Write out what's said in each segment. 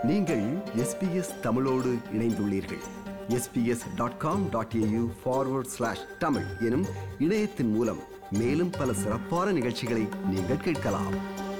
நீங்கள் எஸ்பிஎஸ் தமிழோடு இணைந்துள்ளீர்கள் SBS dot com dot AU forward slash Tamil எனும் இணையத்தின் மூலம் மேலும் பல சிறப்பான நிகழ்ச்சிகளை நீங்கள் கேட்கலாம்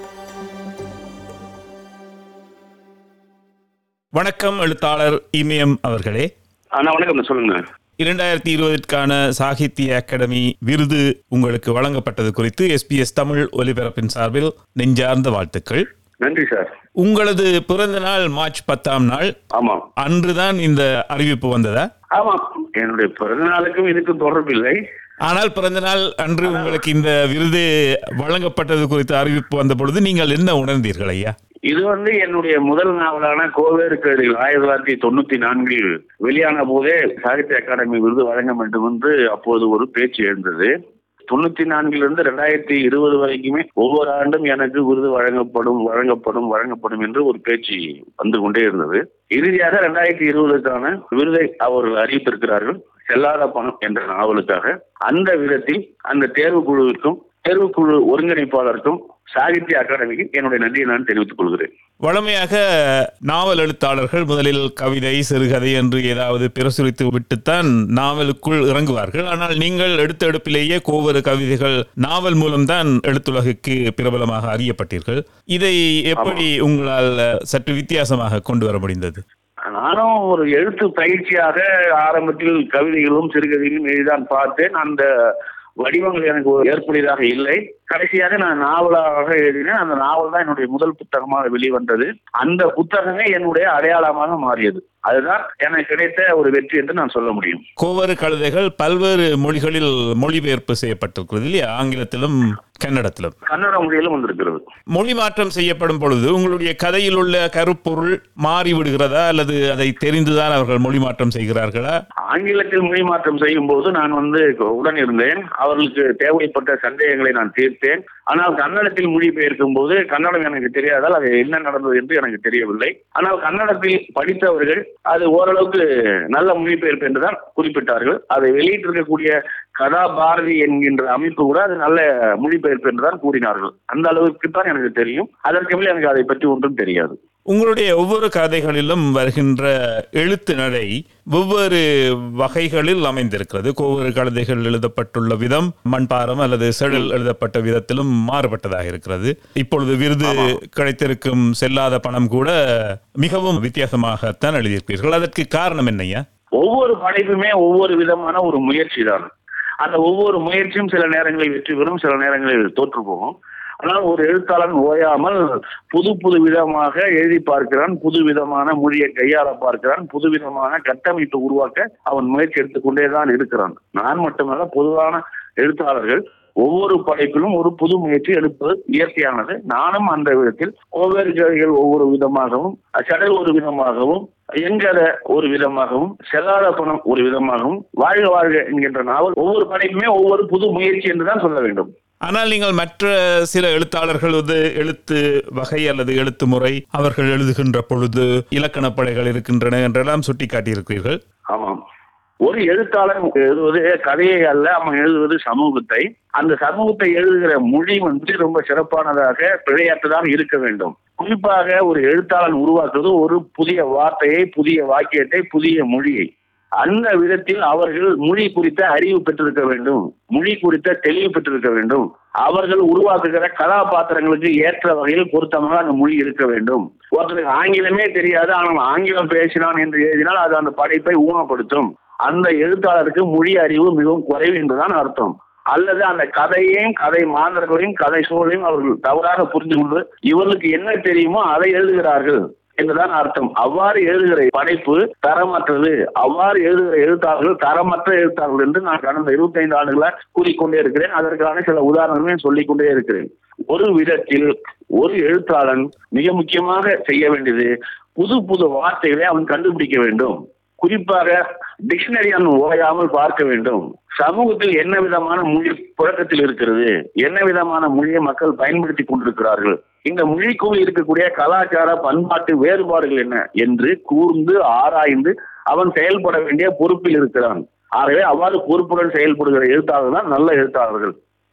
வணக்கம் எழுத்தாளர் இமயம் அவர்களே அண்ணா வணக்கம் சொல்லுங்க இரண்டாயிரத்தி இருபதுக்கான சாகித்ய அகாடமி விருது உங்களுக்கு வழங்கப்பட்டது குறித்து எஸ்பிஎஸ் தமிழ் ஒலிபரப்பின் சார்பில் நெஞ்சார்ந்த வாழ்த்துக்கள் நன்றி சார் உங்களது பிறந்த நாள் மார்ச் பத்தாம் நாள் ஆமா அன்றுதான் இந்த அறிவிப்பு வந்ததா ஆமா என்னுடைய பிறந்த நாளுக்கும் இதுக்கும் தொடர்பில்லை ஆனால் பிறந்த நாள் அன்று உங்களுக்கு இந்த விருது வழங்கப்பட்டது குறித்த அறிவிப்பு வந்த பொழுது நீங்கள் என்ன உணர்ந்தீர்கள் ஐயா இது வந்து என்னுடைய முதல் நாவலான கோவேறு கேடில் ஆயிரத்தி தொள்ளாயிரத்தி தொண்ணூத்தி நான்கில் வெளியான போதே சாகித்ய அகாடமி விருது வழங்க வேண்டும் என்று அப்போது ஒரு பேச்சு எழுந்தது தொண்ணூத்தி நான்கிலிருந்து ரெண்டாயிரத்தி இருபது வரைக்குமே ஒவ்வொரு ஆண்டும் எனக்கு விருது வழங்கப்படும் வழங்கப்படும் வழங்கப்படும் என்று ஒரு பேச்சு வந்து கொண்டே இருந்தது இறுதியாக ரெண்டாயிரத்தி இருபதுக்கான விருதை அவர்கள் அறிவித்திருக்கிறார்கள் செல்லாத பணம் என்ற நாவலுக்காக அந்த விதத்தில் அந்த தேர்வு குழுவிற்கும் தேர்வுக்குழு ஒருங்கிணைப்பாளருக்கும் சாகித்ய அகாடமிக்கு என்னுடைய நன்றியை நான் தெரிவித்துக் கொள்கிறேன் வழமையாக நாவல் எழுத்தாளர்கள் முதலில் கவிதை சிறுகதை என்று ஏதாவது பிரசுரித்து விட்டுத்தான் நாவலுக்குள் இறங்குவார்கள் ஆனால் நீங்கள் எடுத்த எடுப்பிலேயே கோவரு கவிதைகள் நாவல் மூலம்தான் எழுத்துலகுக்கு பிரபலமாக அறியப்பட்டீர்கள் இதை எப்படி உங்களால் சற்று வித்தியாசமாக கொண்டு வர முடிந்தது நானும் ஒரு எழுத்து பயிற்சியாக ஆரம்பத்தில் கவிதைகளும் சிறுகதைகளும் எழுதிதான் பார்த்தேன் அந்த வடிவங்கள் எனக்கு ஒரு ஏற்புடையதாக இல்லை கடைசியாக நான் நாவலாக எழுதினேன் அந்த நாவல் தான் என்னுடைய முதல் புத்தகமாக வெளிவந்தது அந்த புத்தகமே என்னுடைய அடையாளமாக மாறியது அதுதான் எனக்கு கிடைத்த ஒரு வெற்றி என்று நான் சொல்ல முடியும் கோவரு கழுதைகள் பல்வேறு மொழிகளில் மொழிபெயர்ப்பு செய்யப்பட்டிருக்கிறது இல்லையா ஆங்கிலத்திலும் கன்னடத்திலும் கன்னட மொழியிலும் வந்திருக்கிறது மொழி மாற்றம் செய்யப்படும் பொழுது உங்களுடைய கதையில் உள்ள கருப்பொருள் மாறி விடுகிறதா அல்லது அதை தெரிந்துதான் அவர்கள் மொழி மாற்றம் செய்கிறார்களா ஆங்கிலத்தில் மொழி மாற்றம் செய்யும் போது நான் வந்து உடன் இருந்தேன் அவர்களுக்கு தேவைப்பட்ட சந்தேகங்களை நான் தீர்த்தேன் ஆனால் கன்னடத்தில் மொழிபெயர்க்கும் போது கன்னடம் எனக்கு தெரியாதால் அது என்ன நடந்தது என்று எனக்கு தெரியவில்லை ஆனால் கன்னடத்தில் படித்தவர்கள் அது ஓரளவுக்கு நல்ல மொழிபெயர்ப்பு என்றுதான் குறிப்பிட்டார்கள் அதை வெளியிட்டிருக்கக்கூடிய கதா பாரதி என்கின்ற அமைப்பு கூட அது நல்ல மொழிபெயர்ப்பு என்றுதான் கூறினார்கள் அந்த அளவுக்கு தான் எனக்கு தெரியும் அதற்கு மேல் எனக்கு அதை பற்றி ஒன்றும் தெரியாது உங்களுடைய ஒவ்வொரு கதைகளிலும் வருகின்ற எழுத்து நடை வெவ்வேறு வகைகளில் அமைந்திருக்கிறது ஒவ்வொரு கழுதைகள் எழுதப்பட்டுள்ள விதம் மண்பாரம் அல்லது செடல் எழுதப்பட்ட விதத்திலும் மாறுபட்டதாக இருக்கிறது இப்பொழுது விருது கிடைத்திருக்கும் செல்லாத பணம் கூட மிகவும் வித்தியாசமாகத்தான் எழுதியிருப்பீர்கள் அதற்கு காரணம் என்னையா ஒவ்வொரு படைப்புமே ஒவ்வொரு விதமான ஒரு முயற்சி தான் அந்த ஒவ்வொரு முயற்சியும் சில நேரங்களில் வெற்றி பெறும் சில நேரங்களில் தோற்று போகும் ஆனால் ஒரு எழுத்தாளன் ஓயாமல் புது புது விதமாக எழுதி பார்க்கிறான் புது விதமான மொழியை கையாள பார்க்கிறான் புது விதமான கட்டமைப்பை உருவாக்க அவன் முயற்சி எடுத்துக்கொண்டே தான் இருக்கிறான் நான் மட்டுமல்ல பொதுவான எழுத்தாளர்கள் ஒவ்வொரு படைப்பிலும் ஒரு புது முயற்சி எடுப்பது இயற்கையானது நானும் அந்த விதத்தில் ஒவ்வொரு கதைகள் ஒவ்வொரு விதமாகவும் சடல் ஒரு விதமாகவும் எங்கத ஒரு விதமாகவும் செல்லாத பணம் ஒரு விதமாகவும் வாழ்க வாழ்க என்கின்ற நாவல் ஒவ்வொரு படைப்புமே ஒவ்வொரு புது முயற்சி என்றுதான் சொல்ல வேண்டும் ஆனால் நீங்கள் மற்ற சில எழுத்தாளர்கள் வந்து எழுத்து வகை அல்லது எழுத்து முறை அவர்கள் எழுதுகின்ற பொழுது இலக்கணப் படைகள் இருக்கின்றன என்றெல்லாம் சுட்டி காட்டியிருக்கிறீர்கள் ஆமாம் ஒரு எழுத்தாளன் எழுதுவது கதையை அல்ல அவன் எழுதுவது சமூகத்தை அந்த சமூகத்தை எழுதுகிற மொழி வந்து ரொம்ப சிறப்பானதாக பிழையற்றதாக இருக்க வேண்டும் குறிப்பாக ஒரு எழுத்தாளன் உருவாக்குவது ஒரு புதிய வார்த்தையை புதிய வாக்கியத்தை புதிய மொழியை அந்த விதத்தில் அவர்கள் மொழி குறித்த அறிவு பெற்றிருக்க வேண்டும் மொழி குறித்த தெளிவு பெற்றிருக்க வேண்டும் அவர்கள் உருவாக்குகிற கதாபாத்திரங்களுக்கு ஏற்ற வகையில் பொருத்தமாக அந்த மொழி இருக்க வேண்டும் ஒருத்தருக்கு ஆங்கிலமே தெரியாது ஆனால் ஆங்கிலம் பேசினான் என்று எழுதினால் அது அந்த படைப்பை ஊனப்படுத்தும் அந்த எழுத்தாளருக்கு மொழி அறிவு மிகவும் குறைவு என்றுதான் அர்த்தம் அல்லது அந்த கதையையும் கதை மாந்தர்களையும் கதை சூழலையும் அவர்கள் தவறாக புரிந்து கொண்டு இவர்களுக்கு என்ன தெரியுமோ அதை எழுதுகிறார்கள் என்றுதான் அர்த்தம் அவ்வாறு எழுதுகிற படைப்பு தரமற்றது அவ்வாறு எழுதுகிற எழுத்தாளர்கள் தரமற்ற எழுத்தாளர்கள் என்று நான் கடந்த இருபத்தி ஐந்து ஆண்டுகளாக கூறிக்கொண்டே இருக்கிறேன் அதற்கான சில உதாரணங்களையும் சொல்லிக்கொண்டே இருக்கிறேன் ஒரு விதத்தில் ஒரு எழுத்தாளன் மிக முக்கியமாக செய்ய வேண்டியது புது புது வார்த்தைகளை அவன் கண்டுபிடிக்க வேண்டும் குறிப்பாக டிக்ஷனரி அவன் ஓயாமல் பார்க்க வேண்டும் சமூகத்தில் என்ன விதமான மொழி புழக்கத்தில் இருக்கிறது என்ன விதமான மொழியை மக்கள் பயன்படுத்தி கொண்டிருக்கிறார்கள் இந்த மொழிக்குள் இருக்கக்கூடிய கலாச்சார பண்பாட்டு வேறுபாடுகள் என்ன என்று கூர்ந்து ஆராய்ந்து அவன் செயல்பட வேண்டிய பொறுப்பில் இருக்கிறான் ஆகவே அவ்வாறு பொறுப்புடன் செயல்படுகிற எழுத்தாளர்கள் தான் நல்ல எழுத்தாளர்கள்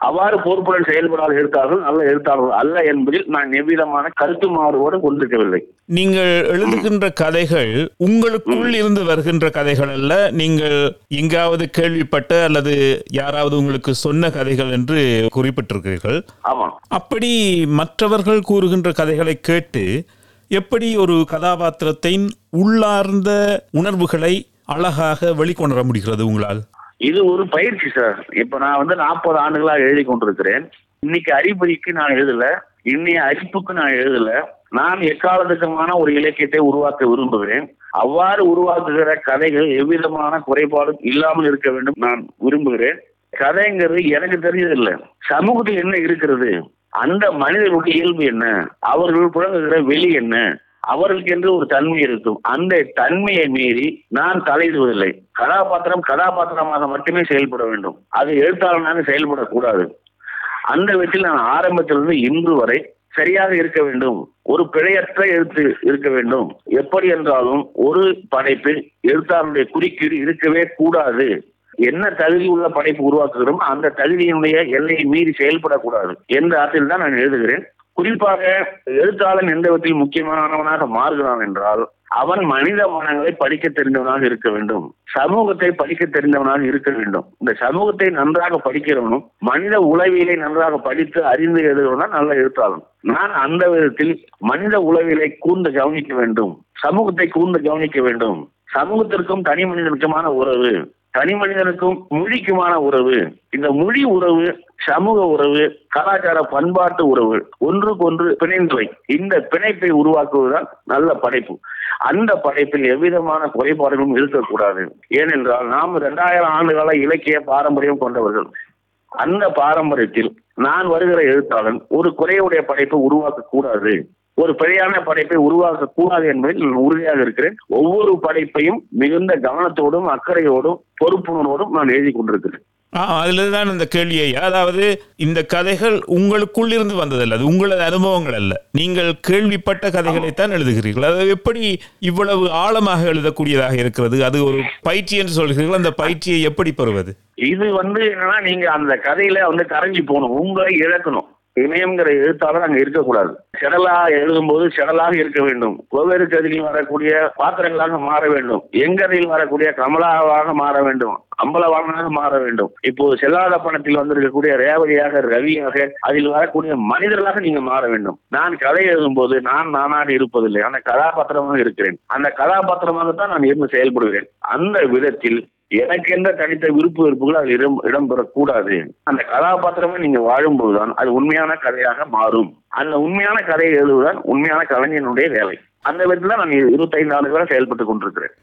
அவ்வாறு பொறுப்புடன் செயல்படாத எழுத்தாளர்கள் நல்ல எழுத்தாளர்கள் அல்ல என்பதில் நான் எவ்விதமான கருத்து மாறுபாடு கொண்டிருக்கவில்லை நீங்கள் எழுதுகின்ற கதைகள் உங்களுக்குள் இருந்து வருகின்ற கதைகள் அல்ல நீங்கள் எங்காவது கேள்விப்பட்ட அல்லது யாராவது உங்களுக்கு சொன்ன கதைகள் என்று குறிப்பிட்டிருக்கிறீர்கள் ஆமா அப்படி மற்றவர்கள் கூறுகின்ற கதைகளை கேட்டு எப்படி ஒரு கதாபாத்திரத்தின் உள்ளார்ந்த உணர்வுகளை அழகாக வெளிக்கொணர முடிகிறது உங்களால் இது ஒரு பயிற்சி சார் இப்ப நான் வந்து நாற்பது ஆண்டுகளா எழுதி கொண்டிருக்கிறேன் இன்னைக்கு அறிபதிக்கு நான் எழுதல இன்னைய அரிப்புக்கு நான் எழுதல நான் எக்காலத்துக்குமான ஒரு இலக்கியத்தை உருவாக்க விரும்புகிறேன் அவ்வாறு உருவாக்குகிற கதைகள் எவ்விதமான குறைபாடும் இல்லாமல் இருக்க வேண்டும் நான் விரும்புகிறேன் கதைங்கிறது எனக்கு தெரிஞ்சதில்லை சமூகத்தில் என்ன இருக்கிறது அந்த மனிதனுடைய இயல்பு என்ன அவர்கள் புழங்குகிற வெளி என்ன அவர்களுக்கு என்று ஒரு தன்மை இருக்கும் அந்த தன்மையை மீறி நான் தலையிடுவதில்லை கதாபாத்திரம் கதாபாத்திரமாக மட்டுமே செயல்பட வேண்டும் அது எழுத்தாளனாக செயல்படக்கூடாது அந்த விதத்தில் நான் ஆரம்பத்திலிருந்து இன்று வரை சரியாக இருக்க வேண்டும் ஒரு பிழையற்ற எழுத்து இருக்க வேண்டும் எப்படி என்றாலும் ஒரு படைப்பில் எழுத்தாளருடைய குறுக்கீடு இருக்கவே கூடாது என்ன தகுதி உள்ள படைப்பு உருவாக்குகிறோமோ அந்த தகுதியினுடைய எல்லையை மீறி செயல்படக்கூடாது என்ற அர்த்தத்தில் தான் நான் எழுதுகிறேன் குறிப்பாக எழுத்தாளன் எந்த விதத்தில் முக்கியமானவனாக மாறுகிறான் என்றால் அவன் மனித மனங்களை படிக்க தெரிந்தவனாக இருக்க வேண்டும் சமூகத்தை படிக்க தெரிந்தவனாக இருக்க வேண்டும் இந்த சமூகத்தை நன்றாக படிக்கிறவனும் மனித உளவியலை நன்றாக படித்து அறிந்து எழுதுவனா நல்ல எழுத்தாளன் நான் அந்த விதத்தில் மனித உளவியலை கூர்ந்து கவனிக்க வேண்டும் சமூகத்தை கூர்ந்து கவனிக்க வேண்டும் சமூகத்திற்கும் தனி மனிதனுக்குமான உறவு தனி மனிதனுக்கும் மொழிக்குமான உறவு இந்த மொழி உறவு சமூக உறவு கலாச்சார பண்பாட்டு உறவு ஒன்றுக்கொன்று பிணைந்தவை இந்த பிணைப்பை உருவாக்குவதுதான் நல்ல படைப்பு அந்த படைப்பில் எவ்விதமான குறைபாடுகளும் இருக்கக்கூடாது ஏனென்றால் நாம் இரண்டாயிரம் ஆண்டுகால இலக்கிய பாரம்பரியம் கொண்டவர்கள் அந்த பாரம்பரியத்தில் நான் வருகிற எழுத்தாளன் ஒரு குறையுடைய படைப்பை உருவாக்க கூடாது ஒரு பிழையான படைப்பை உருவாக்க கூடாது என்பதில் நான் உறுதியாக இருக்கிறேன் ஒவ்வொரு படைப்பையும் மிகுந்த கவனத்தோடும் அக்கறையோடும் பொறுப்புணர்வோடும் நான் எழுதி கொண்டிருக்கிறேன் ஆ, அதில்தான் இந்த கேள்வியை அதாவது இந்த கதைகள் உங்களுக்குள் இருந்து வந்ததல்ல அது உங்களது அனுபவங்கள் அல்ல நீங்கள் கேள்விப்பட்ட கதைகளைத்தான் எழுதுகிறீர்கள் அது எப்படி இவ்வளவு ஆழமாக எழுதக்கூடியதாக இருக்கிறது அது ஒரு பயிற்சி என்று சொல்கிறீர்கள் அந்த பயிற்சியை எப்படி பெறுவது இது வந்து என்னன்னா நீங்க அந்த கதையில வந்து கரைஞ்சி போகணும் உங்களை இழக்கணும் இமயம்ங்கிற எழுத்தாளர் அங்க இருக்கக்கூடாது செடலா எழுதும்போது செடலாக இருக்க வேண்டும் கோவேறு கதையில் வரக்கூடிய பாத்திரங்களாக மாற வேண்டும் எங்கதையில் வரக்கூடிய கமலாவாக மாற வேண்டும் அம்பலவாணனாக மாற வேண்டும் இப்போ செல்லாத பணத்தில் வந்திருக்கக்கூடிய ரேவதியாக ரவியாக அதில் வரக்கூடிய மனிதர்களாக நீங்க மாற வேண்டும் நான் கதை எழுதும்போது நான் நானாக இருப்பதில்லை அந்த கதாபாத்திரமாக இருக்கிறேன் அந்த கதாபாத்திரமாகத்தான் நான் இருந்து செயல்படுகிறேன் அந்த விதத்தில் எனக்கு எந்த தனித்த விருப்பு வெறுப்புகள் அதில் இடம் இடம்பெறக்கூடாது அந்த கதாபாத்திரமே நீங்க வாழும்போதுதான் அது உண்மையான கதையாக மாறும் அந்த உண்மையான கதையை எழுதுவதுதான் உண்மையான கலைஞனுடைய வேலை அந்த விதத்தில் நான் இருபத்தைந்து ஆண்டுகளாக செயல்பட்டு கொண்டிருக்கிறேன்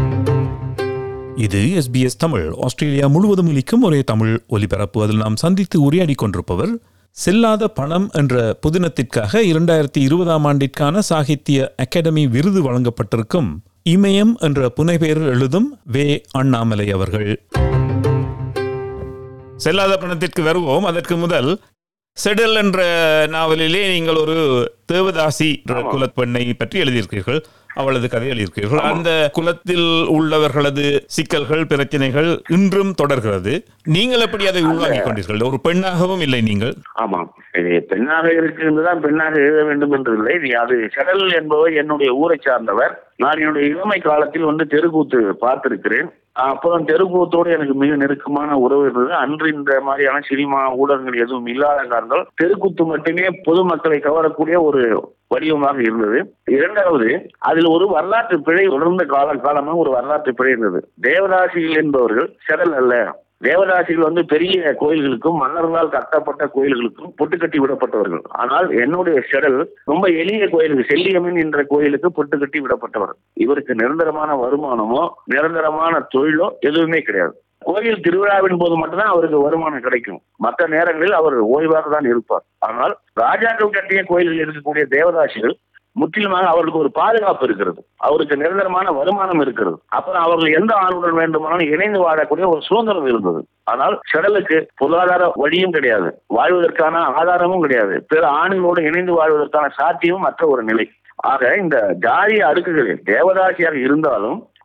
இது எஸ்பிஎஸ் தமிழ் ஆஸ்திரேலியா முழுவதும் ஒலிக்கும் ஒரே தமிழ் ஒலிபரப்பு அதில் நாம் சந்தித்து உரையாடி கொண்டிருப்பவர் செல்லாத பணம் என்ற புதினத்திற்காக இரண்டாயிரத்தி இருபதாம் ஆண்டிற்கான சாகித்ய அகாடமி விருது வழங்கப்பட்டிருக்கும் இமயம் என்ற புனைபெயரில் எழுதும் வே அண்ணாமலை அவர்கள் செல்லாத பணத்திற்கு வருவோம் அதற்கு முதல் செடல் என்ற நாவலிலே நீங்கள் ஒரு தேவதாசி என்ற குலப்பெண்ணை பற்றி எழுதியிருக்கிறீர்கள் அவளது கதை எழுதியிருக்கிறீர்கள் அந்த குலத்தில் உள்ளவர்களது சிக்கல்கள் பிரச்சனைகள் இன்றும் தொடர்கிறது நீங்கள் எப்படி அதை உள்வாங்கிக் கொண்டீர்கள் ஒரு பெண்ணாகவும் இல்லை நீங்கள் ஆமாம் இது பெண்ணாக இருக்கின்றதுதான் பெண்ணாக எழுத வேண்டும் என்று இல்லை இது அது செடல் என்பவர் என்னுடைய ஊரை சார்ந்தவர் நான் என்னுடைய இளமை காலத்தில் வந்து தெருக்கூத்து பார்த்திருக்கிறேன் அப்புறம் தெருக்கூத்தோடு எனக்கு மிக நெருக்கமான உறவு இருந்தது அன்று இந்த மாதிரியான சினிமா ஊடகங்கள் எதுவும் இல்லாத காரணத்தால் தெருக்கூத்து மட்டுமே பொதுமக்களை கவரக்கூடிய ஒரு வடிவமாக இருந்தது இரண்டாவது அதில் ஒரு வரலாற்று பிழை தொடர்ந்த கால காலமாக ஒரு வரலாற்று பிழை இருந்தது தேவதாசிகள் என்பவர்கள் செடல் அல்ல தேவதாசிகள் வந்து பெரிய கோயில்களுக்கும் மன்னர்களால் கட்டப்பட்ட கோயில்களுக்கும் பொட்டு கட்டி விடப்பட்டவர்கள் ஆனால் என்னுடைய செடல் ரொம்ப எளிய கோயிலுக்கு செல்லியம்மன் என்ற கோயிலுக்கு பொட்டு கட்டி விடப்பட்டவர் இவருக்கு நிரந்தரமான வருமானமோ நிரந்தரமான தொழிலோ எதுவுமே கிடையாது கோயில் திருவிழாவின் போது மட்டும்தான் அவருக்கு வருமானம் கிடைக்கும் மற்ற நேரங்களில் அவர் ஓய்வாக தான் இருப்பார் ஆனால் ராஜாக்கள் கட்டிய கோயில்களில் இருக்கக்கூடிய தேவதாசிகள் முற்றிலுமாக அவர்களுக்கு ஒரு பாதுகாப்பு இருக்கிறது அவருக்கு நிரந்தரமான வருமானம் இருக்கிறது அப்புறம் அவர்கள் எந்த ஆணுடன் வேண்டுமானாலும் இணைந்து வாழக்கூடிய ஒரு சுதந்திரம் இருந்தது ஆனால் செடலுக்கு பொருளாதார வழியும் கிடையாது வாழ்வதற்கான ஆதாரமும் கிடையாது பிற ஆணுகளோடு இணைந்து வாழ்வதற்கான சாத்தியமும் மற்ற ஒரு நிலை ஆக இந்த ஜாதிய அடுக்குகளில் தேவதாசியாக இருந்தாலும்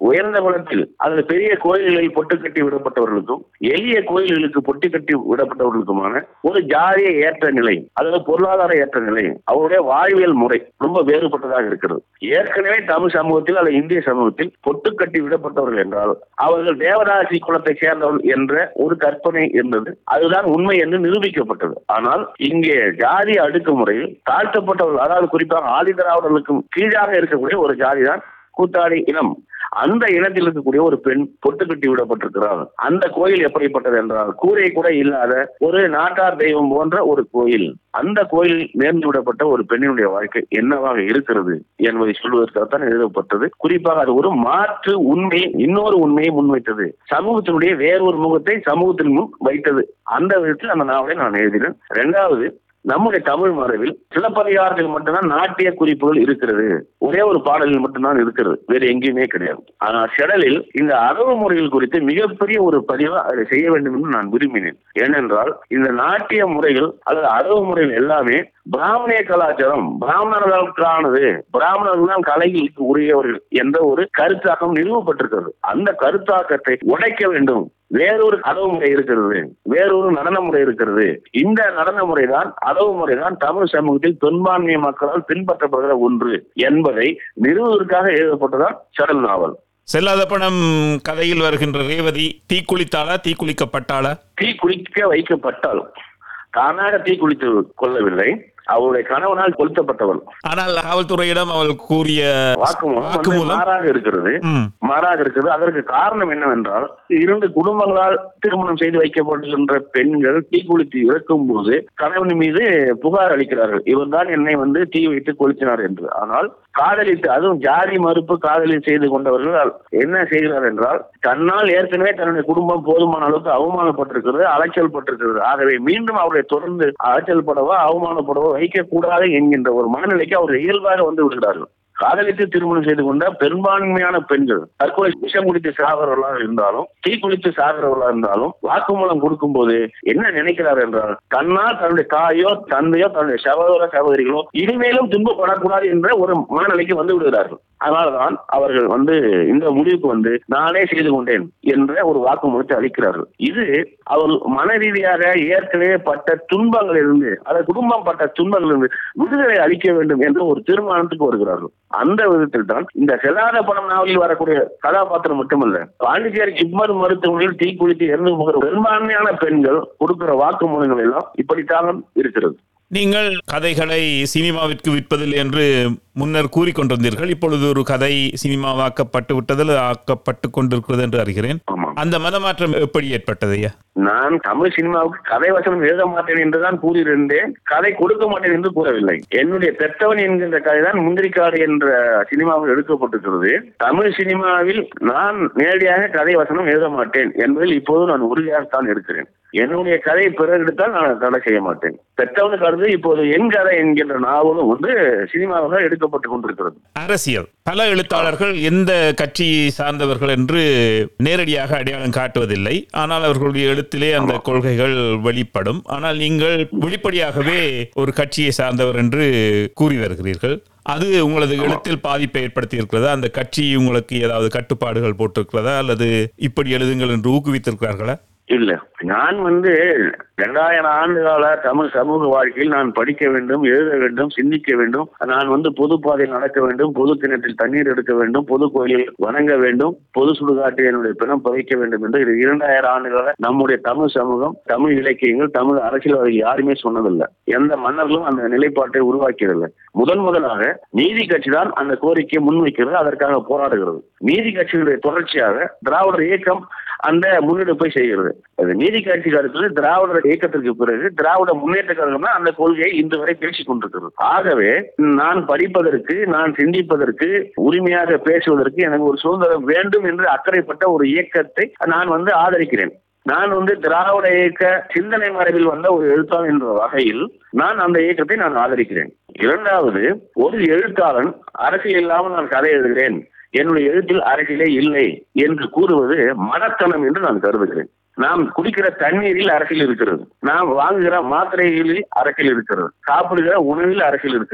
உயர்ந்த குலத்தில் அல்லது பெரிய கோயில்களில் பொட்டு கட்டி விடப்பட்டவர்களுக்கும் எளிய கோயில்களுக்கு பொட்டு கட்டி விடப்பட்டவர்களுக்குமான ஒரு ஜாதிய ஏற்ற நிலை அதாவது பொருளாதார ஏற்ற நிலை அவருடைய வாழ்வியல் முறை ரொம்ப வேறுபட்டதாக இருக்கிறது ஏற்கனவே தமிழ் சமூகத்தில் அல்லது இந்திய சமூகத்தில் பொட்டு கட்டி விடப்பட்டவர்கள் என்றால் அவர்கள் தேவராசி குலத்தை சேர்ந்தவர்கள் என்ற ஒரு கற்பனை இருந்தது அதுதான் உண்மை என்று நிரூபிக்கப்பட்டது ஆனால் இங்கே ஜாதி அடுக்குமுறையில் தாழ்த்தப்பட்டவர்கள் அதாவது குறிப்பாக ஆதிதிராவிடர்களுக்கும் கீழாக இருக்கக்கூடிய ஒரு ஜாதி தான் கூத்தாடி இனம் அந்த இனத்தில் இருக்கக்கூடிய ஒரு பெண் பொட்டு கட்டி விடப்பட்டிருக்கிறார் அந்த கோயில் எப்படிப்பட்டது என்றால் கூரை கூட இல்லாத ஒரு நாட்டார் தெய்வம் போன்ற ஒரு கோயில் அந்த கோயில் நேர்ந்து விடப்பட்ட ஒரு பெண்ணினுடைய வாழ்க்கை என்னவாக இருக்கிறது என்பதை சொல்வதற்காகத்தான் எழுதப்பட்டது குறிப்பாக அது ஒரு மாற்று உண்மை இன்னொரு உண்மையை முன்வைத்தது சமூகத்தினுடைய வேறொரு முகத்தை சமூகத்தின் முன் வைத்தது அந்த விதத்தில் அந்த நாவலை நான் எழுதினேன் இரண்டாவது நம்முடைய தமிழ் மரபில் சிலப்பதிகாரத்தில் மட்டும்தான் நாட்டிய குறிப்புகள் இருக்கிறது ஒரே ஒரு பாடலில் மட்டும்தான் இருக்கிறது வேறு எங்கேயுமே கிடையாது ஆனால் செடலில் இந்த அரபு முறைகள் குறித்து மிகப்பெரிய ஒரு பதிவை அதை செய்ய வேண்டும் என்று நான் விரும்பினேன் ஏனென்றால் இந்த நாட்டிய முறைகள் அல்லது அரபு முறைகள் எல்லாமே பிராமணிய கலாச்சாரம் பிராமணர்களுக்கானது பிராமணர்கள் தான் கலைகளுக்கு உரியவர்கள் என்ற ஒரு கருத்தாக்கம் நிறுவப்பட்டிருக்கிறது அந்த கருத்தாக்கத்தை உடைக்க வேண்டும் வேறொரு அளவு முறை இருக்கிறது வேறொரு நடன முறை இருக்கிறது இந்த நடன முறை தான் அளவு முறை தான் தமிழ் சமூகத்தில் பெரும்பான்மை மக்களால் பின்பற்றப்படுகிற ஒன்று என்பதை நிறுவுவதற்காக எழுதப்பட்டதான் சடல் நாவல் செல்லாத பணம் கதையில் வருகின்ற ரேவதி தீக்குளித்தாளா தீக்குளிக்கப்பட்டாளா தீ குளிக்க வைக்கப்பட்டால் தானாக தீ குளித்து கொள்ளவில்லை அவருடைய கணவனால் கொளுத்தப்பட்டவள் ஆனால் காவல்துறையிடம் அவள் கூறிய வாக்குமூலம் வந்து வாக்குமூலம் மாறாக இருக்கிறது ம், மாறாக இருக்குது அதற்கு காரணம் என்னவென்றால் இரண்டு குடும்பங்களால் திருமணம் செய்து வைக்கப்படுகின்ற பெண்கள் தீக்குளித்து இறக்கும் போது கணவன் மீது புகார் அளிக்கிறார்கள் இவர்தான் என்னை வந்து தீ வைத்து கொளுத்தினார் என்று ஆனால் காதலித்து அதுவும் ஜாதி மறுப்பு காதலில் செய்து கொண்டவர்கள் என்ன செய்கிறார் என்றால் தன்னால் ஏற்கனவே தன்னுடைய குடும்பம் போதுமான அளவுக்கு அவமானப்பட்டிருக்கிறது அலைச்சல் பட்டிருக்கிறது ஆகவே மீண்டும் அவரை தொடர்ந்து அலைச்சல் படவோ அவமானப்படவோ வைக்கக்கூடாது என்கின்ற ஒரு மனநிலைக்கு அவர் இயல்பாக வந்து விடுகிறார்கள் காதலித்து திருமணம் செய்து கொண்ட பெரும்பான்மையான பெண்கள் தற்கொலை விஷம் குடித்து சாகிறவர்களாக இருந்தாலும் தீ குளித்து சாகிறவர்களாக இருந்தாலும் வாக்குமூலம் கொடுக்கும் போது என்ன நினைக்கிறார் என்றால் தன்னால் தன்னுடைய தாயோ தந்தையோ தன்னுடைய சகோதர சகோதரிகளோ இனிமேலும் துன்பப்படக்கூடாது என்ற ஒரு மனநிலைக்கு வந்து விடுகிறார்கள் அதனால்தான் அவர்கள் வந்து இந்த முடிவுக்கு வந்து நானே செய்து கொண்டேன் என்ற ஒரு வாக்குமூலத்தை அளிக்கிறார்கள் இது அவர் மன ரீதியாக ஏற்கனவே பட்ட துன்பங்களிலிருந்து அதாவது குடும்பம் பட்ட துன்பங்களிலிருந்து விடுதலை அளிக்க வேண்டும் என்ற ஒரு தீர்மானத்துக்கு வருகிறார்கள் அந்த விதத்தில் தான் இந்த செல்லாத படம் நாவலில் வரக்கூடிய கதாபாத்திரம் மட்டுமல்ல பாண்டிச்சேரி ஜிப்மர் மருத்துவமனையில் தீக்குளித்து இறந்து போகிற பெரும்பான்மையான பெண்கள் கொடுக்கிற வாக்குமூலங்கள் எல்லாம் இப்படித்தான் இருக்கிறது நீங்கள் கதைகளை சினிமாவிற்கு விற்பதில்லை என்று முன்னர் கூறிக்கொண்டிருந்தீர்கள் இப்பொழுது ஒரு கதை சினிமாவாக்கப்பட்டு விட்டதில் ஆக்கப்பட்டு கொண்டிருக்கிறது என்று அறிகிறேன் ஆமா அந்த மனமாற்றம் எப்படி ஏற்பட்டது ஐயா நான் தமிழ் சினிமாவுக்கு கதை வசனம் எழுத மாட்டேன் என்றுதான் கூறியிருந்தேன் கதை கொடுக்க மாட்டேன் என்று கூறவில்லை என்னுடைய பெற்றவன் என்கின்ற கதை தான் முந்திரிக்காடு என்ற சினிமாவில் எடுக்கப்பட்டிருக்கிறது தமிழ் சினிமாவில் நான் நேரடியாக கதை வசனம் எழுத மாட்டேன் என்பதில் இப்போது நான் உறுதியாகத்தான் இருக்கிறேன் என்னுடைய கதை பிறகு எடுத்தால் நான் தடை செய்ய மாட்டேன் பெற்றவனுக்கு அடுத்து இப்போது என் கதை என்கின்ற நாவலும் வந்து சினிமாவாக எடுக்கப்பட்டு கொண்டிருக்கிறது அரசியல் பல எழுத்தாளர்கள் எந்த கட்சியை சார்ந்தவர்கள் என்று நேரடியாக அடையாளம் காட்டுவதில்லை ஆனால் அவர்களுடைய எழுத்திலே அந்த கொள்கைகள் வெளிப்படும் ஆனால் நீங்கள் வெளிப்படையாகவே ஒரு கட்சியை சார்ந்தவர் என்று கூறி வருகிறீர்கள் அது உங்களது எழுத்தில் பாதிப்பை ஏற்படுத்தி இருக்கிறதா அந்த கட்சி உங்களுக்கு ஏதாவது கட்டுப்பாடுகள் போட்டிருக்கிறதா அல்லது இப்படி எழுதுங்கள் என்று ஊக்குவித்திருக்கிறார்களா இல்ல நான் வந்து இரண்டாயிரம் ஆண்டு கால தமிழ் சமூக வாழ்க்கையில் நான் படிக்க வேண்டும் எழுத வேண்டும் சிந்திக்க வேண்டும் நான் வந்து பொது பாதையில் நடக்க வேண்டும் பொது கிணற்றில் தண்ணீர் எடுக்க வேண்டும் பொது கோயிலில் வணங்க வேண்டும் பொது சுடுகாட்டில் என்னுடைய பிணம் புதைக்க வேண்டும் என்று இது இரண்டாயிரம் ஆண்டுகால நம்முடைய தமிழ் சமூகம் தமிழ் இலக்கியங்கள் தமிழ் அரசியல்வாதிகள் யாருமே சொன்னதில்லை எந்த மன்னர்களும் அந்த நிலைப்பாட்டை உருவாக்கியதில்லை முதன் முதலாக நீதி கட்சி தான் அந்த கோரிக்கையை முன்வைக்கிறது அதற்காக போராடுகிறது நீதி கட்சியினுடைய தொடர்ச்சியாக திராவிடர் இயக்கம் அந்த முன்னெடுப்பை செய்கிறது அது நீதி கட்சி கருத்து திராவிடர் இயக்கத்திற்கு பிறகு திராவிட முன்னேற்ற கழகம் தான் அந்த கொள்கையை இன்று வரை பேசிக் கொண்டிருக்கிறது ஆகவே நான் படிப்பதற்கு நான் சிந்திப்பதற்கு உரிமையாக பேசுவதற்கு எனக்கு ஒரு சுதந்திரம் வேண்டும் என்று அக்கறைப்பட்ட ஒரு இயக்கத்தை நான் வந்து ஆதரிக்கிறேன் நான் வந்து திராவிட இயக்க சிந்தனை மரபில் வந்த ஒரு எழுத்தாளர் என்ற வகையில் நான் அந்த இயக்கத்தை நான் ஆதரிக்கிறேன் இரண்டாவது ஒரு எழுத்தாளன் அரசியல் இல்லாமல் நான் கதை எழுதுகிறேன் என்னுடைய எழுத்தில் அரசியலே இல்லை என்று கூறுவது மடத்தனம் என்று நான் கருதுகிறேன் நாம் குடிக்கிற தண்ணீரில் அரசியல் இருக்கிறது நாம் வாங்குகிற மாத்திரைகளில் அரசியல் இருக்கிறது சாப்பிடுகிற உணவில் அரசியல் இருக்கிறது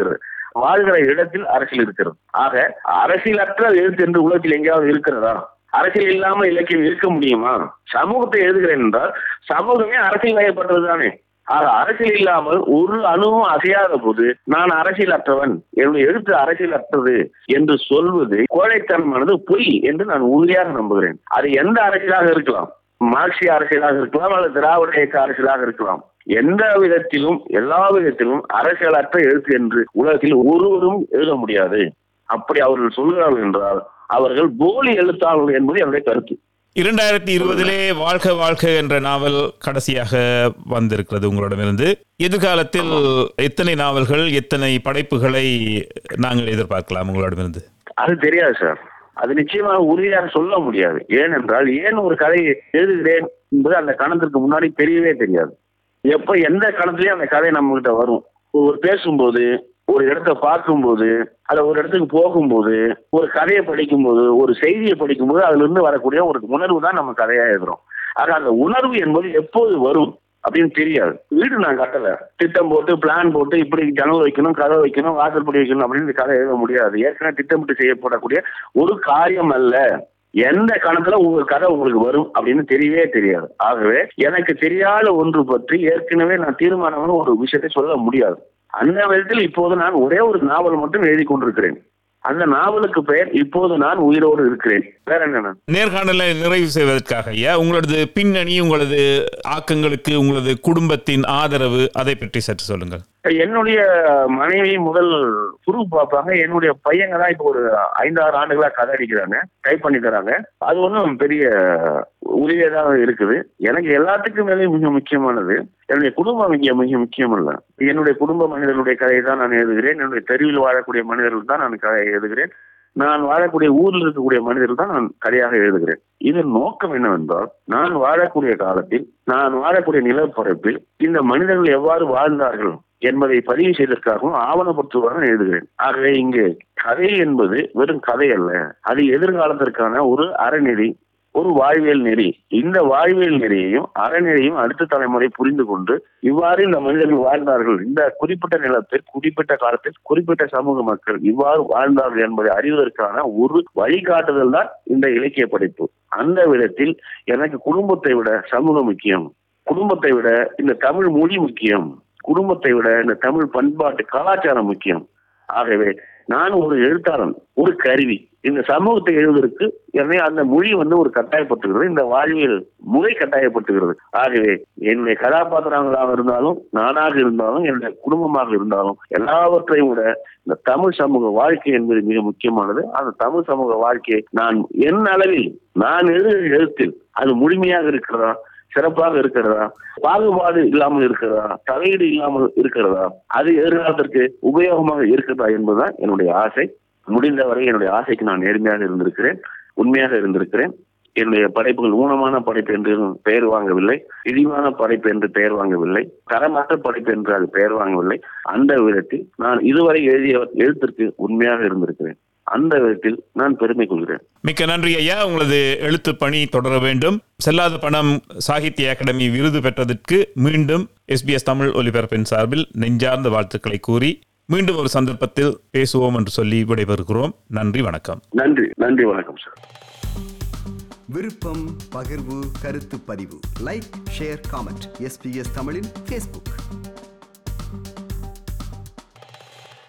வாழ்கிற இடத்தில் அரசியல் இருக்கிறது ஆக அரசியலற்ற எழுத்து என்று உலகத்தில் எங்கேயாவது இருக்கிறதா அரசியல் இல்லாம இலக்கியம் இருக்க முடியுமா சமூகத்தை எழுதுகிறேன் என்றால் சமூகமே அரசியல் வயப்பட்டது தானே ஆக அரசியல் இல்லாமல் ஒரு அணுவும் அசையாத போது நான் அரசியலற்றவன் என்னுடைய எழுத்து அரசியலற்றது என்று சொல்வது கோழைத்தனமானது பொய் என்று நான் உறுதியாக நம்புகிறேன் அது எந்த அரசியலாக இருக்கலாம் மார்க்சிய அரசியலாக இருக்கலாம் அல்லது திராவிட இயக்க அரசியலாக இருக்கலாம் எந்த விதத்திலும் எல்லா விதத்திலும் அரசியலற்ற எழுத்து என்று உலகத்தில் ஒருவரும் எழுத முடியாது அப்படி அவர்கள் சொல்கிறார்கள் என்றால் அவர்கள் போலி எழுத்தாளர்கள் என்பது என்னுடைய கருத்து இரண்டாயிரத்தி இருபதிலே வாழ்க வாழ்க என்ற நாவல் கடைசியாக வந்திருக்கிறது உங்களிடமிருந்து எதிர்காலத்தில் எத்தனை நாவல்கள் எத்தனை படைப்புகளை நாங்கள் எதிர்பார்க்கலாம் உங்களிடமிருந்து அது தெரியாது சார் அது நிச்சயமாக உறுதியாக சொல்ல முடியாது ஏனென்றால் ஏன் ஒரு கதையை எழுதுகிறேன் என்பது அந்த கணத்திற்கு முன்னாடி தெரியவே தெரியாது எப்ப எந்த கணத்துலயும் அந்த கதை நம்ம கிட்ட வரும் ஒரு பேசும்போது ஒரு இடத்த பார்க்கும்போது அல்ல ஒரு இடத்துக்கு போகும்போது ஒரு கதையை படிக்கும்போது ஒரு செய்தியை படிக்கும்போது அதுல இருந்து வரக்கூடிய ஒரு உணர்வு தான் நம்ம கதையா எழுதுறோம் ஆக அந்த உணர்வு என்பது எப்போது வரும் அப்படின்னு தெரியாது வீடு நான் கட்டல திட்டம் போட்டு பிளான் போட்டு இப்படி ஜன்னல் வைக்கணும் கதை வைக்கணும் வாசல்படி வைக்கணும் அப்படின்னு இந்த கதை எழுத முடியாது ஏற்கனவே திட்டமிட்டு செய்யப்படக்கூடிய ஒரு காரியம் அல்ல எந்த கணத்துல உங்க கதை உங்களுக்கு வரும் அப்படின்னு தெரியவே தெரியாது ஆகவே எனக்கு தெரியாத ஒன்று பற்றி ஏற்கனவே நான் தீர்மானமான ஒரு விஷயத்தை சொல்ல முடியாது அந்த விதத்தில் இப்போது நான் ஒரே ஒரு நாவல் மட்டும் எழுதி கொண்டிருக்கிறேன் அந்த நாவலுக்கு பெயர் இப்போது நான் உயிரோடு இருக்கிறேன் வேற என்ன நேர்காணலை நிறைவு செய்வதற்காக ஐயா உங்களது பின்னணி உங்களது ஆக்கங்களுக்கு உங்களது குடும்பத்தின் ஆதரவு அதை பற்றி சற்று சொல்லுங்கள் என்னுடைய மனைவி முதல் குரு பார்ப்பாங்க என்னுடைய பையங்க தான் இப்போ ஒரு ஐந்தாறு ஆண்டுகளா கதை அடிக்கிறாங்க டைப் பண்ணி தராங்க அது ஒன்றும் பெரிய உதவியாக இருக்குது எனக்கு எல்லாத்துக்கும் மேலே மிக முக்கியமானது என்னுடைய குடும்பம் இங்கே மிக முக்கியம் இல்ல என்னுடைய குடும்ப மனிதர்களுடைய கதையை தான் நான் எழுதுகிறேன் என்னுடைய தெருவில் வாழக்கூடிய மனிதர்கள் தான் நான் கதையை எழுதுகிறேன் நான் வாழக்கூடிய ஊரில் இருக்கக்கூடிய மனிதர்கள் தான் நான் கதையாக எழுதுகிறேன் இதன் நோக்கம் என்னவென்றால் நான் வாழக்கூடிய காலத்தில் நான் வாழக்கூடிய நிலப்பரப்பில் இந்த மனிதர்கள் எவ்வாறு வாழ்ந்தார்கள் என்பதை பதிவு செய்வதற்காகவும் ஆவணப்படுத்துவதாக எழுதுகிறேன் ஆகவே இங்கு கதை என்பது வெறும் கதை அல்ல அது எதிர்காலத்திற்கான ஒரு அறநெறி ஒரு வாழ்வியல் நெறி இந்த வாழ்வியல் நெறியையும் அறநெறியும் அடுத்த தலைமுறை புரிந்து கொண்டு இவ்வாறு இந்த மனிதர்கள் வாழ்ந்தார்கள் இந்த குறிப்பிட்ட நிலத்தில் குறிப்பிட்ட காலத்தில் குறிப்பிட்ட சமூக மக்கள் இவ்வாறு வாழ்ந்தார்கள் என்பதை அறிவதற்கான ஒரு வழிகாட்டுதல் தான் இந்த இலக்கிய படைப்பு அந்த விதத்தில் எனக்கு குடும்பத்தை விட சமூகம் முக்கியம் குடும்பத்தை விட இந்த தமிழ் மொழி முக்கியம் குடும்பத்தை விட இந்த தமிழ் பண்பாட்டு கலாச்சாரம் முக்கியம் ஆகவே நான் ஒரு எழுத்தாளன் ஒரு கருவி இந்த சமூகத்தை எழுதுவதற்கு என்னை அந்த மொழி வந்து ஒரு கட்டாயப்படுத்துகிறது இந்த வாழ்வியல் முறை கட்டாயப்படுத்துகிறது ஆகவே என்னுடைய கதாபாத்திரங்களாக இருந்தாலும் நானாக இருந்தாலும் என்னுடைய குடும்பமாக இருந்தாலும் எல்லாவற்றையும் விட இந்த தமிழ் சமூக வாழ்க்கை என்பது மிக முக்கியமானது அந்த தமிழ் சமூக வாழ்க்கையை நான் என் அளவில் நான் எழுதுகிற எழுத்தில் அது முழுமையாக இருக்கிறதா சிறப்பாக இருக்கிறதா பாகுபாடு இல்லாமல் இருக்கிறதா தலையீடு இல்லாமல் இருக்கிறதா அது எதிர்காலத்திற்கு உபயோகமாக இருக்கிறதா என்பதுதான் என்னுடைய ஆசை முடிந்தவரை என்னுடைய ஆசைக்கு நான் நேர்மையாக இருந்திருக்கிறேன் உண்மையாக இருந்திருக்கிறேன் என்னுடைய படைப்புகள் ஊனமான படைப்பு என்று பெயர் வாங்கவில்லை இழிவான படைப்பு என்று பெயர் வாங்கவில்லை தரமற்ற படைப்பு என்று அது பெயர் வாங்கவில்லை அந்த விதத்தில் நான் இதுவரை எழுதிய எழுத்திற்கு உண்மையாக இருந்திருக்கிறேன் அந்த விதத்தில் நான் பெருமை கொள்கிறேன் மிக்க நன்றி ஐயா உங்களது எழுத்து பணி தொடர வேண்டும் செல்லாத பணம் சாகித்ய அகாடமி விருது பெற்றதற்கு மீண்டும் எஸ்பிஎஸ் தமிழ் ஒலிபரப்பின் சார்பில் நெஞ்சார்ந்த வாழ்த்துக்களை கூறி மீண்டும் ஒரு சந்தர்ப்பத்தில் பேசுவோம் என்று சொல்லி விடைபெறுகிறோம் நன்றி வணக்கம் நன்றி நன்றி வணக்கம் சார் விருப்பம் பகிர்வு கருத்து பதிவு லைக் ஷேர் காமெண்ட் எஸ்பிஎஸ் தமிழின் ஃபேஸ்புக்